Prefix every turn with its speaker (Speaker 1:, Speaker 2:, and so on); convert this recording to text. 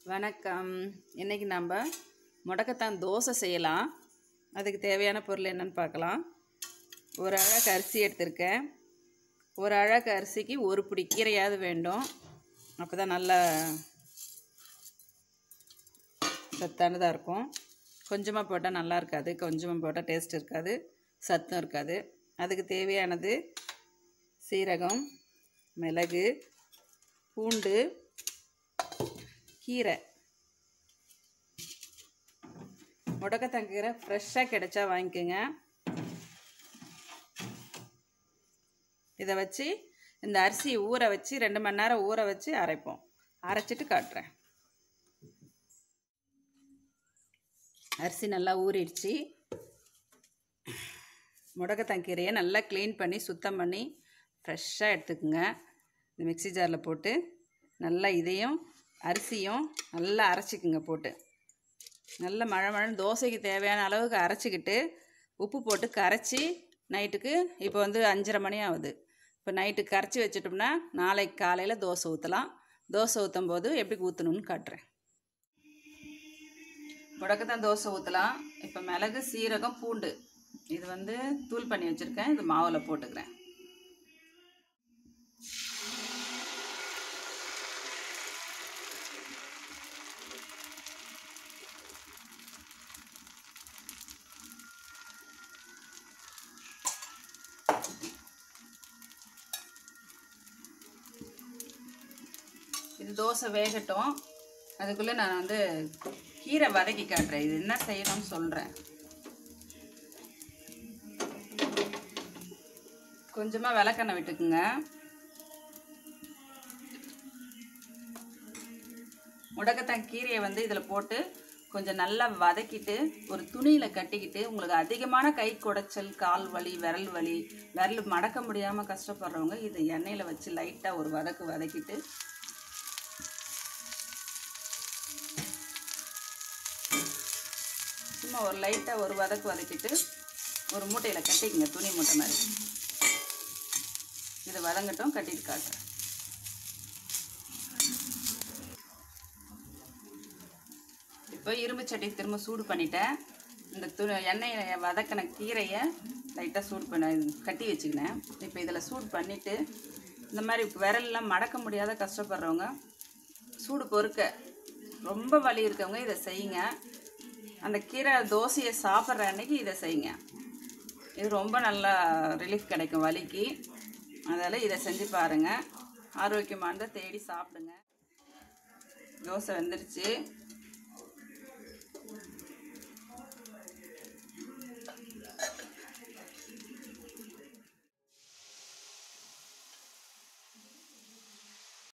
Speaker 1: வணக்கம் இன்றைக்கி நம்ம முடக்கத்தான் தோசை செய்யலாம் அதுக்கு தேவையான பொருள் என்னன்னு பார்க்கலாம் ஒரு அழகு அரிசி எடுத்திருக்கேன் ஒரு அழகு அரிசிக்கு ஒரு பிடி கீரையாவது வேண்டும் அப்போ தான் நல்லா சத்தானதாக இருக்கும் கொஞ்சமாக போட்டால் நல்லா இருக்காது கொஞ்சமாக போட்டால் டேஸ்ட் இருக்காது சத்தம் இருக்காது அதுக்கு தேவையானது சீரகம் மிளகு பூண்டு கீரை முடக்கத்தான் கீரை ஃப்ரெஷ்ஷாக கிடைச்சா வாங்கிக்கோங்க இதை வச்சு இந்த அரிசி ஊற வச்சு ரெண்டு மணி நேரம் ஊற வச்சு அரைப்போம் அரைச்சிட்டு காட்டுறேன் அரிசி நல்லா ஊறிடுச்சு முடக்கத்தான் கீரையை நல்லா க்ளீன் பண்ணி சுத்தம் பண்ணி ஃப்ரெஷ்ஷாக எடுத்துக்குங்க இந்த மிக்ஸி ஜாரில் போட்டு நல்லா இதையும் அரிசியும் நல்லா அரைச்சிக்குங்க போட்டு நல்ல மழை மழைன்னு தோசைக்கு தேவையான அளவுக்கு அரைச்சிக்கிட்டு உப்பு போட்டு கரைச்சி நைட்டுக்கு இப்போ வந்து அஞ்சரை மணி ஆகுது இப்போ நைட்டு கரைச்சி வச்சிட்டோம்னா நாளைக்கு காலையில் தோசை ஊற்றலாம் தோசை ஊற்றும் போது எப்படி ஊற்றணும்னு காட்டுறேன் முடக்கத்தான் தோசை ஊற்றலாம் இப்போ மிளகு சீரகம் பூண்டு இது வந்து தூள் பண்ணி வச்சுருக்கேன் இது மாவில் போட்டுக்கிறேன் இது தோசை வேகட்டும் அதுக்குள்ளே நான் வந்து கீரை வதக்கி காட்டுறேன் இது என்ன செய்யணும்னு சொல்கிறேன் கொஞ்சமாக விளக்கெண்ணெய் விட்டுக்குங்க முடக்கத்தான் கீரையை வந்து இதில் போட்டு கொஞ்சம் நல்லா வதக்கிட்டு ஒரு துணியில் கட்டிக்கிட்டு உங்களுக்கு அதிகமான கை குடைச்சல் கால் வலி விரல் வலி விரல் மடக்க முடியாமல் கஷ்டப்படுறவங்க இது எண்ணெயில் வச்சு லைட்டாக ஒரு வதக்கு வதக்கிட்டு சும்மா ஒரு லைட்டாக ஒரு வதக்கு வதக்கிட்டு ஒரு மூட்டையில் கட்டிக்கங்க துணி மூட்டை மாதிரி இதை வதங்கட்டும் கட்டிட்டு காட்டுறேன் இப்போ இரும்பு சட்டி திரும்ப சூடு பண்ணிட்டேன் இந்த து எண்ணெயில் வதக்கின கீரையை லைட்டாக சூடு பண்ண கட்டி வச்சுக்கினேன் இப்போ இதில் சூடு பண்ணிவிட்டு இந்த மாதிரி விரல்லாம் மடக்க முடியாத கஷ்டப்படுறவங்க சூடு பொறுக்க ரொம்ப வலி இருக்கவங்க இதை செய்யுங்க அந்த கீரை தோசையை சாப்பிட்ற அன்னைக்கு இதை செய்யுங்க இது ரொம்ப நல்லா ரிலீஃப் கிடைக்கும் வலிக்கு அதால் இதை செஞ்சு பாருங்கள் ஆரோக்கியமானதை தேடி சாப்பிடுங்க தோசை வெந்துருச்சு